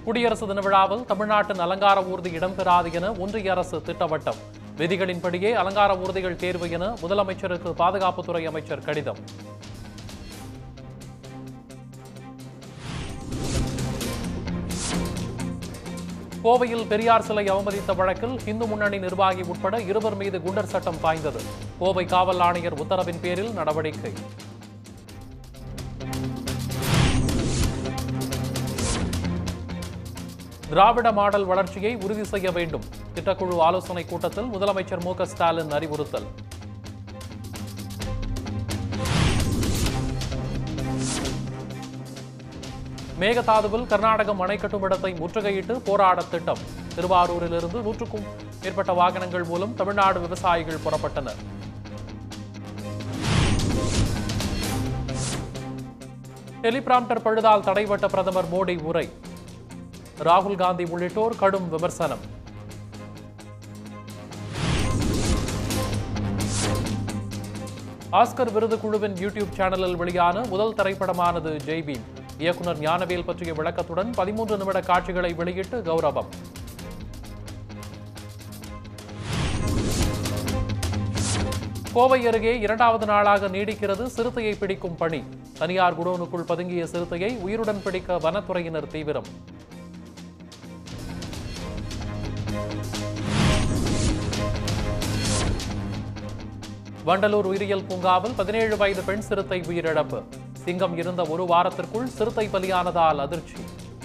குடியரசு தின விழாவில் தமிழ்நாட்டின் அலங்கார ஊர்தி இடம்பெறாது என ஒன்றிய அரசு திட்டவட்டம் விதிகளின்படியே அலங்கார ஊர்திகள் தேர்வு என முதலமைச்சருக்கு பாதுகாப்புத்துறை அமைச்சர் கடிதம் கோவையில் பெரியார் சிலை அவமதித்த வழக்கில் இந்து முன்னணி நிர்வாகி உட்பட இருவர் மீது குண்டர் சட்டம் பாய்ந்தது கோவை காவல் ஆணையர் உத்தரவின் பேரில் நடவடிக்கை திராவிட மாடல் வளர்ச்சியை உறுதி செய்ய வேண்டும் திட்டக்குழு ஆலோசனை கூட்டத்தில் முதலமைச்சர் மு க ஸ்டாலின் அறிவுறுத்தல் மேகதாதுவில் கர்நாடகம் அணை கட்டும் இடத்தை முற்றுகையிட்டு போராட திட்டம் திருவாரூரிலிருந்து நூற்றுக்கும் மேற்பட்ட வாகனங்கள் மூலம் தமிழ்நாடு விவசாயிகள் புறப்பட்டனர் டெலிபிராம்டர் பழுதால் தடைபட்ட பிரதமர் மோடி உரை ராகுல் காந்தி உள்ளிட்டோர் கடும் விமர்சனம் ஆஸ்கர் விருது குழுவின் யூடியூப் சேனலில் வெளியான முதல் திரைப்படமானது ஜெய்பீம் இயக்குனர் ஞானவேல் பற்றிய விளக்கத்துடன் பதிமூன்று நிமிட காட்சிகளை வெளியிட்டு கௌரவம் கோவை அருகே இரண்டாவது நாளாக நீடிக்கிறது சிறுத்தையை பிடிக்கும் பணி தனியார் குடோனுக்குள் பதுங்கிய சிறுத்தையை உயிருடன் பிடிக்க வனத்துறையினர் தீவிரம் வண்டலூர் உயிரியல் பூங்காவில் பதினேழு வயது பெண் சிறுத்தை உயிரிழப்பு சிங்கம் இருந்த ஒரு வாரத்திற்குள் சிறுத்தை பலியானதால் அதிர்ச்சி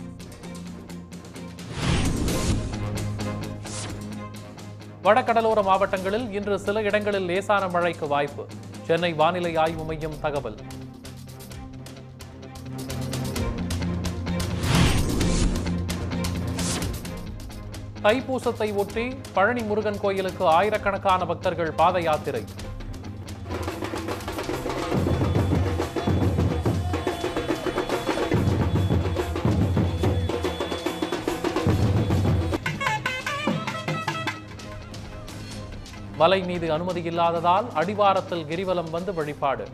வடகடலோர மாவட்டங்களில் இன்று சில இடங்களில் லேசான மழைக்கு வாய்ப்பு சென்னை வானிலை ஆய்வு மையம் தகவல் தைப்பூசத்தை ஒட்டி பழனி முருகன் கோயிலுக்கு ஆயிரக்கணக்கான பக்தர்கள் பாத யாத்திரை மலை மீது அனுமதி இல்லாததால் அடிவாரத்தில் கிரிவலம் வந்து வழிபாடு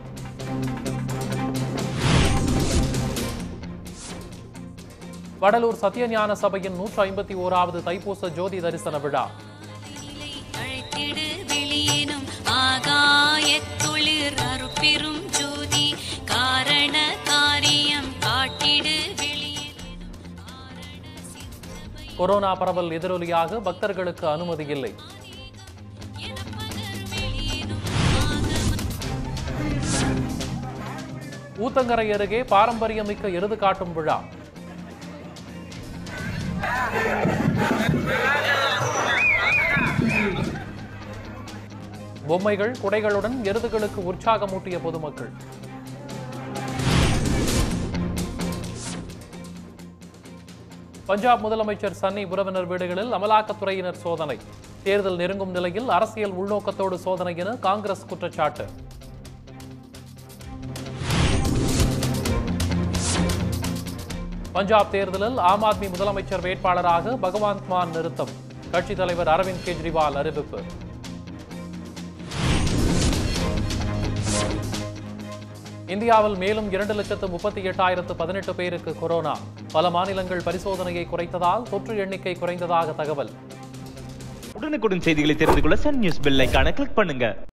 வடலூர் சத்யஞான சபையின் நூற்று ஐம்பத்தி ஓராவது தைப்பூச ஜோதி தரிசன விழா அழைத்திடு வெளியேனும் ஆகாயத்துளிர் அருட்பெரும் ஜோதி காரண காரியம் காட்டிடு வெளியேனும் ஆரண சித்தபை கொரோனா பரவல் எதிரொலியாக பக்தர்களுக்கு அனுமதி இல்லை எனப்பதர் வெளியேனும் ஆகம ஊத்தங்கரை அருகே பாரம்பரியமிக்க எருது காட்டும் விழா பொம்மைகள் குடைகளுடன் எருதுகளுக்கு உற்சாகமூட்டிய பொதுமக்கள் பஞ்சாப் முதலமைச்சர் சன்னி உறவினர் வீடுகளில் அமலாக்கத்துறையினர் சோதனை தேர்தல் நெருங்கும் நிலையில் அரசியல் உள்நோக்கத்தோடு சோதனை என காங்கிரஸ் குற்றச்சாட்டு பஞ்சாப் தேர்தலில் ஆம் ஆத்மி முதலமைச்சர் வேட்பாளராக பகவாந்த் மான் நிறுத்தம் கட்சித் தலைவர் அரவிந்த் கெஜ்ரிவால் அறிவிப்பு இந்தியாவில் மேலும் இரண்டு லட்சத்து முப்பத்தி எட்டாயிரத்து பதினெட்டு பேருக்கு கொரோனா பல மாநிலங்கள் பரிசோதனையை குறைத்ததால் தொற்று எண்ணிக்கை குறைந்ததாக தகவல் உடனுக்குடன் செய்திகளை தெரிந்து கொள்ள சன் நியூஸ் பெல் ஐகானை கிளிக் பண்ணுங்க